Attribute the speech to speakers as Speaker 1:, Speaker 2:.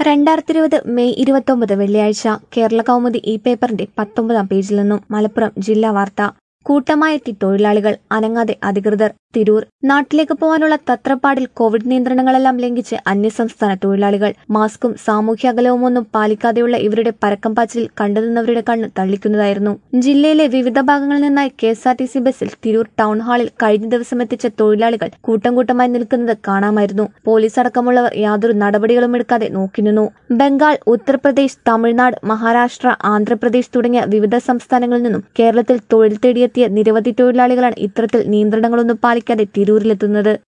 Speaker 1: രണ്ടായിരത്തി ഇരുപത് മെയ് ഇരുപത്തൊമ്പത് വെള്ളിയാഴ്ച കേരള കൗമുദി ഈ പേപ്പറിന്റെ പത്തൊമ്പതാം പേജിൽ നിന്നും മലപ്പുറം ജില്ലാ വാർത്ത കൂട്ടമായെത്തി തൊഴിലാളികൾ അനങ്ങാതെ അധികൃതർ തിരൂർ നാട്ടിലേക്ക് പോകാനുള്ള തത്രപ്പാടിൽ കോവിഡ് നിയന്ത്രണങ്ങളെല്ലാം ലംഘിച്ച് അന്യസംസ്ഥാന തൊഴിലാളികൾ മാസ്കും സാമൂഹ്യ അകലവുമൊന്നും പാലിക്കാതെയുള്ള ഇവരുടെ പരക്കം പാച്ചിൽ കണ്ടുനിന്നവരുടെ കണ്ണ് തള്ളിക്കുന്നതായിരുന്നു ജില്ലയിലെ വിവിധ ഭാഗങ്ങളിൽ നിന്നായി K S R T C ബസ്സിൽ തിരൂർ ടൗൺ ഹാളിൽ കഴിഞ്ഞ ദിവസം എത്തിച്ച തൊഴിലാളികൾ കൂട്ടം കൂട്ടമായി നിൽക്കുന്നത് കാണാമായിരുന്നു പോലീസ് അടക്കമുള്ളവർ യാതൊരു നടപടികളും എടുക്കാതെ നോക്കിനിന്നു ബംഗാൾ ഉത്തർപ്രദേശ് തമിഴ്നാട് മഹാരാഷ്ട്ര ആന്ധ്രാപ്രദേശ് തുടങ്ങിയ വിവിധ സംസ്ഥാനങ്ങളിൽ നിന്നും കേരളത്തിൽ തൊഴിൽ തേടിയെത്തിയ നിരവധി തൊഴിലാളികളാണ് ഇത്തരത്തിൽ നിയന്ത്രണങ്ങളൊന്നും പാലിക്കാതെ തിരൂരിലെത്തുന്നത്